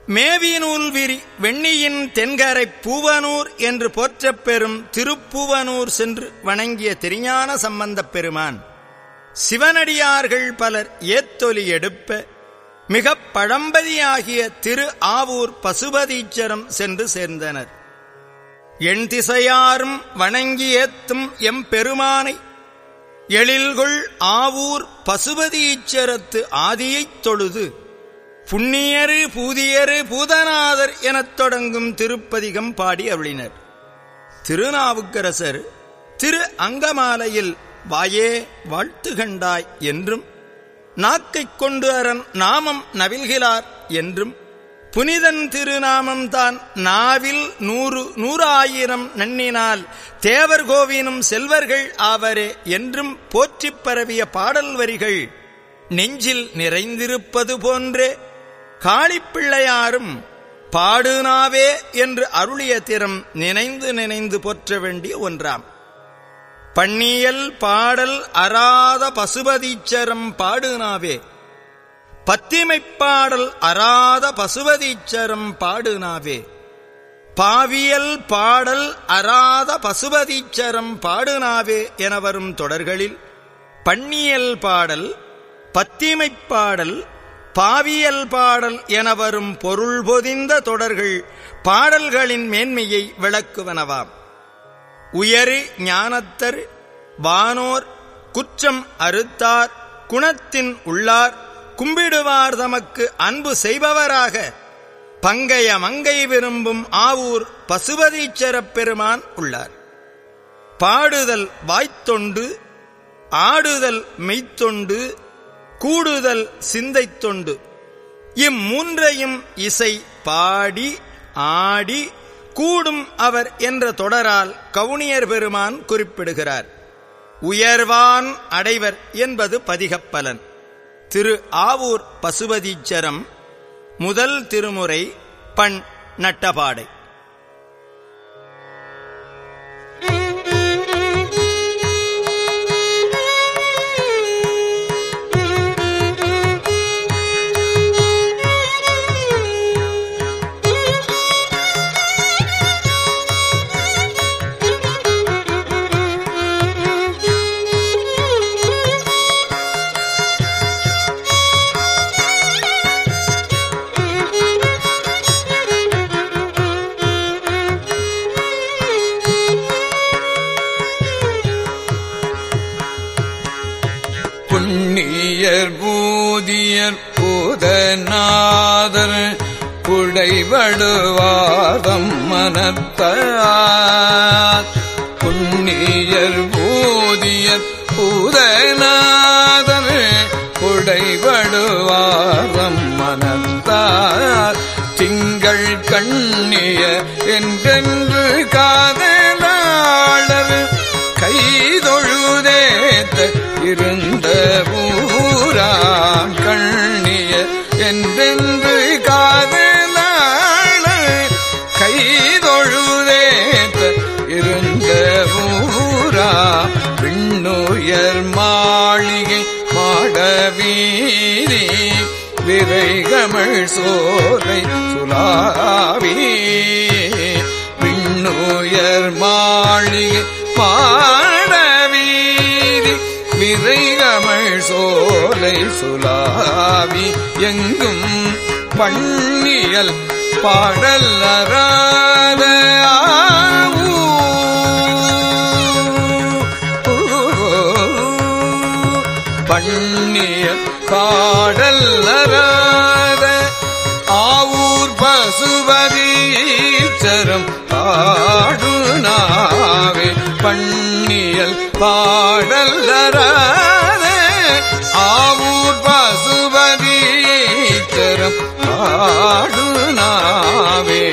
மேவிநூல் விரி வெண்ணியின் தென்கரை பூவனூர் என்று போற்றப் பெறும் திருப்பூவனூர் சென்று வணங்கிய திருஞான சம்பந்தப் பெருமான் சிவனடியார்கள் பலர் ஏத்தொலி எடுப்ப மிகப் பழம்பதியாகிய திரு ஆவூர் பசுபதீச்சரம் சென்று சேர்ந்தனர் எண் திசையாரும் வணங்கி ஏத்தும் எம் பெருமானை எழில்கொள் ஆவூர் பசுபதீச்சரத்து ஆதியைத் தொழுது புண்ணியரு பூதியரு பூதநாதர் எனத் தொடங்கும் திருப்பதிகம் பாடி அருளினர் திருநாவுக்கரசர் திரு அங்கமாலையில் வாயே வாழ்த்து கண்டாய் என்றும் நாக்கைக் கொண்டு அரண் நாமம் நவில்கிறார் என்றும் புனிதன் திருநாமம் தான் நாவில் நூறு நூறாயிரம் நன்னினால் தேவர் கோவினும் செல்வர்கள் ஆவரே என்றும் போற்றிப் பரவிய பாடல் வரிகள் நெஞ்சில் நிறைந்திருப்பது போன்றே காளிப்பிள்ளையாரும் பாடுனாவே என்று அருளிய திறம் நினைந்து நினைந்து போற்ற வேண்டிய ஒன்றாம் பண்ணியல் பாடல் அராத பசுபதீச்சரம் பாடுனாவே பத்திமைப்பாடல் அராத பசுபதீச்சரம் பாடுனாவே பாவியல் பாடல் அராத பசுபதீச்சரம் பாடுனாவே என வரும் தொடர்களில் பண்ணியல் பாடல் பத்திமைப்பாடல் பாவியல் பாடல் என வரும் பொருள் பொதிந்த தொடர்கள் பாடல்களின் மேன்மையை விளக்குவனவாம் உயரு ஞானத்தர் வானோர் குற்றம் அறுத்தார் குணத்தின் உள்ளார் கும்பிடுவார் தமக்கு அன்பு செய்பவராக பங்கைய மங்கை விரும்பும் ஆவூர் பசுபதீச்சரப் பெருமான் உள்ளார் பாடுதல் வாய்த்தொண்டு ஆடுதல் மெய்த்தொண்டு கூடுதல் சிந்தைத் தொண்டு இம்மூன்றையும் இசை பாடி ஆடி கூடும் அவர் என்ற தொடரால் கவுனியர் பெருமான் குறிப்பிடுகிறார் உயர்வான் அடைவர் என்பது பதிகப்பலன் திரு ஆவூர் பசுபதீச்சரம் முதல் திருமுறை பண் நட்டபாடை புண்ணியர் பூதியர் பூதநாதர் புடைபடுவாதம் மனத்தார் புண்ணியர் பூதியர் பூதநாதர் புடைபடுவாதம் மனத்தார் திங்கள் கண்ணிய என்றென்று காதலாளர் கைதொழுதேத்த இருந்த ஊராம் கண்ணிய என்றென்று காதலாள கைதொழுதேத்த இருந்த ஊரா விண்ணுயர் மாளிகை மாடவீதி விரைகமள் சோலை சுலாவி விண்ணுயர் மாளிகை பாடவீதி விரைகமள் சோலை சுலாவி எங்கும் பண்ணியல் பாடல் அறாத பண்ணிய பாடல் அறாத ஆவூர் பசுபதீச்சரம் பாடுனாவே பண்ணியல் பாடல் அறாத ஆவூர் பசுபதீச்சரம் பாடுனாவே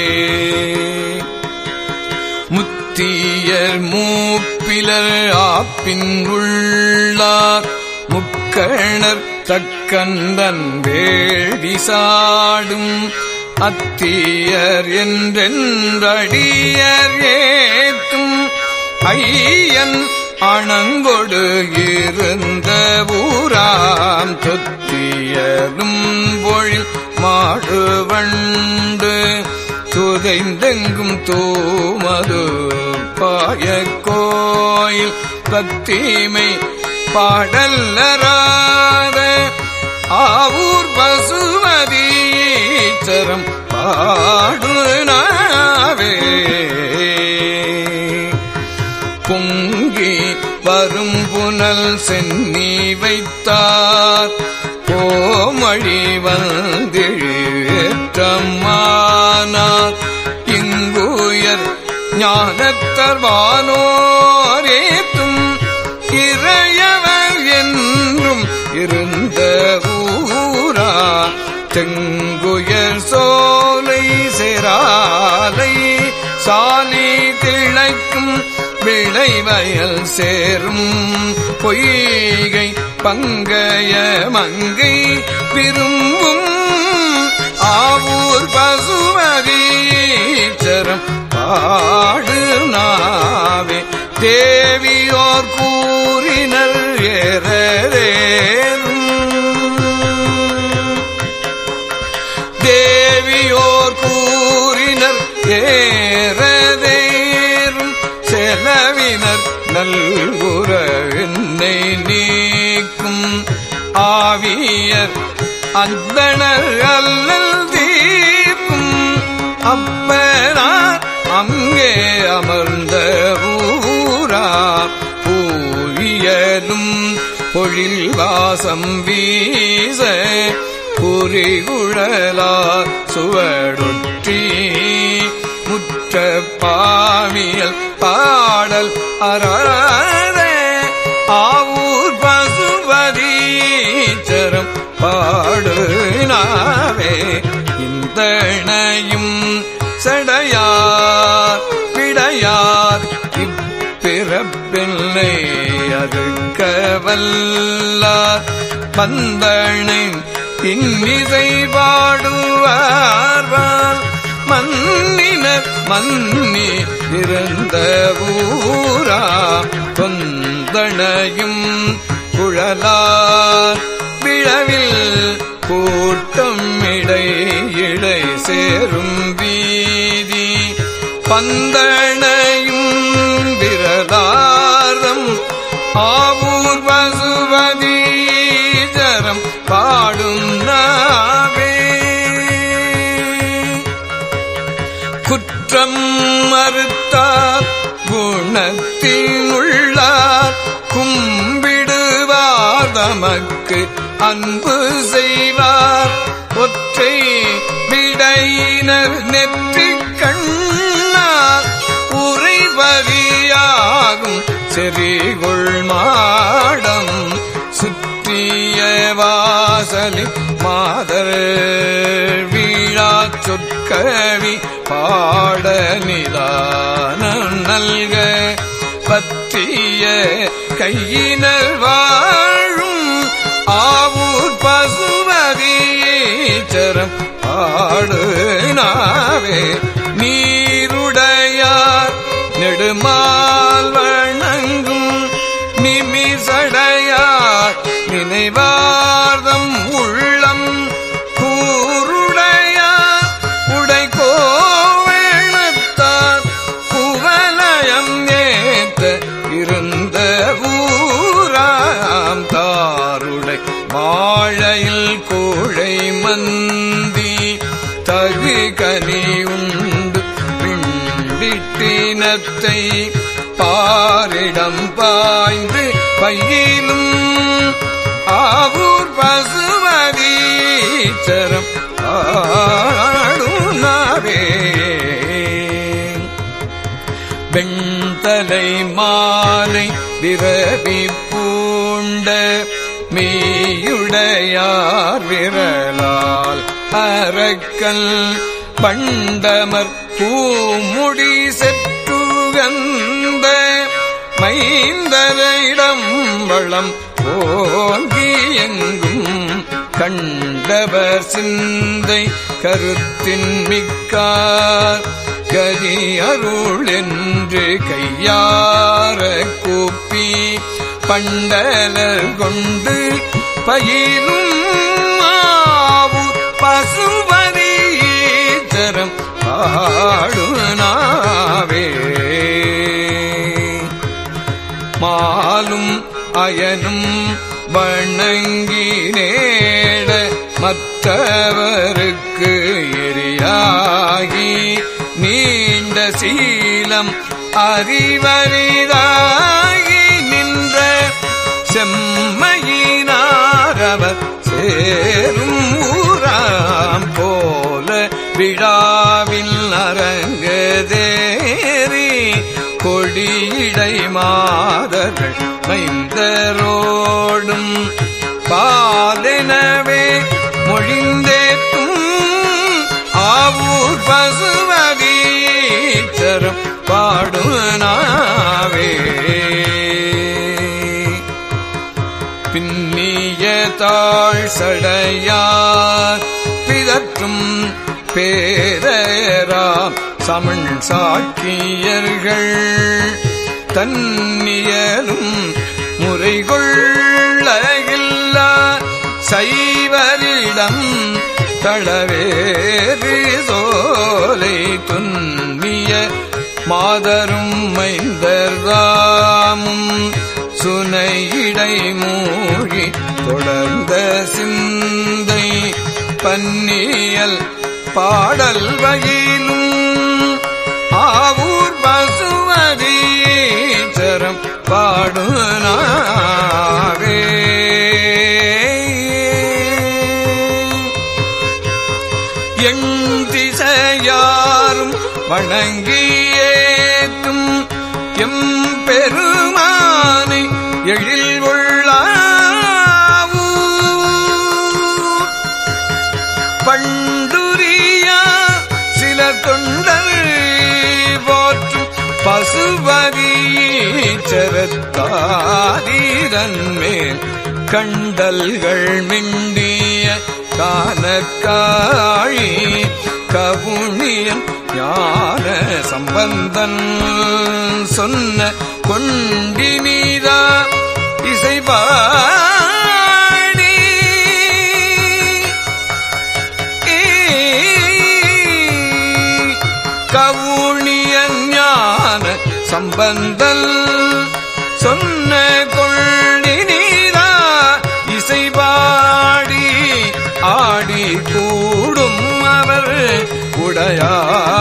முத்தியர் மூப்பிலர் ஆப்பின் உள்ளார் முக்கணர் தக்கந்தன் வேடி சாடும் அத்தியர் என்றென்றடியர் ஏத்தும் ஐயன் அணங்கொடு இருந்த ஊராம் தொத்தியரும் பொழில் மாடுவண்ண நிறைந்தெங்கும் தூமது பாய கோயில் பத்தீமை பாடல்லராத ஆவூர் பசுமதீச்சரம் பாடுனாவே பொங்கி வரும் புனல் சென்னி வைத்தார் கோமழி வந்திழேற்றமானார் இங்குயர் ஞானத்தர்வானோரேத்தும் இறையவர் என்றும் இருந்த ஊரா தெங்குயர் சோலை சேராலை சாலி திளைக்கும் விளைவயல் சேரும் பொய்கை பங்கய மங்கை விரும்பும் ஆவூர் பசுமதீச்சரம் பாடு நாவே தேவியோர் கூறினர் ஏறேறும் தேவியோர் கூறினர் ஏறதேறும் செலவினர் நல்குற என்னை நீக்கும் ஆவியர் அந்தணர் அல்லல் தீர்க்கும் அப்பனார் அங்கே அமர்ந்த ஊரா பூவியலும் பொழில் வாசம் வீச குறிகுழலார் சுவடொற்றி முற்ற பாவியல் பாடல் அறாத ஆவூர் பசுபதீச்சரம் பாடுனாவே இந்தணையும் சடையார் விடையார் இப்பிறப்பில்லை அறுக்கவல்லார் பந்தனை இன்னிசை பாடுவார் மன்னினர் மன்னி இருந்த ஊரா தொந்தனையும் குழலார் விழவில் கூட்டம் இடை இடை சேரும் வீதி பந்தனையும் விரலாரம் ஆவூர் பசுபதி ஜரம் பாடும் நாவே குற்றம் மறுத்தார் குணத்தினுள்ளார் கும்பிடுவார் தமக்கு அன்பு செய்வார் ஒற்றை விடையினர் நெற்றி கண்ணார் உறைபதியாகும் செறிகொள் மாடம் சுற்றிய வாசலி மாதர் வீழா சொற்கவி பாட நிதானம் நல்க பற்றிய கையினர் வாழும் ஆவூர் பசுமதீச்சரம் பாடு நாவே நீருடையார் நெடுமால் வணங்கும் நிமிசடையார் நினைவார்தம் உள்ளம் கூருடையார் உடை கோவணத்தார் குவலயம் ஏத்த இருந்த ஊராம் தாருடை வாழையில் கோழை மந்தி தகு கனி உண்டு பிண்டிட்டினத்தை பாரிடம் பாய்ந்து பையிலும் ஆவூர் பசுமதீச்சரம் ஆடுனாவே வெண்தலை மாலை விரவி பூண்ட மீயுடையார் விரலால் அரக்கல் பண்டமர் பூமுடி செற்றுகந்த மைந்தரிடம் வளம் ஓங்கி எங்கும் கண்டவர் சிந்தை கருத்தின் மிக்கார் கதி அருள் என்று கையார கூப்பி பண்டலர் கொண்டு பயிரும் மாவு பசுபதி தரம் பாடுனாவே மாயனும் வணங்கி நேட மற்றவருக்கு எரியாகி நீண்ட சீலம் அறிவரிதாகி நின்ற செம்மையினாரவர் சேரும் ஊராம் போல விழாவில் அரங்கதேறி கொடியடை மாதர்கள் மைந்தரோடும் பாலெனவே மொழிந்தேத்தும் ஆவூர் பசுவதீச்சரம் பாடுனாவே பின்னிய தாழ் சடையார் பிதற்றும் பேரராம் சமண் சாக்கியர்கள் தன்னியலும் முறைகொள்ளகில்லா சைவரிடம் தளவேறு சோலை துன்னிய மாதரும் மைந்தர்தாமும் சுனையிடை மூழ்கி தொடர்ந்த சிந்தை பன்னியல் பாடல் வகிலும் ஆவூர் பசுவதீச்சரம் பாடுனாவே எண் திசையாரும் வணங்கியேத்தும் எம் பெருமானை எழில் உள்ளாவூ பண்டுரியா சில தொண்டர் போற்றும் பசுபதீச்சரத்தாதீரன் மேல் கண்டல்கள் மிண்டிய கானக்காழி கவுனியன் ஞான சம்பந்தன் சொன்ன கொண்டினீதா இசைபாடி கவுனியன் ஞான சம்பந்தல் சொன்ன கொள்ளினீரா இசைபாடி ஆடி கூடும் அவர் உடையார்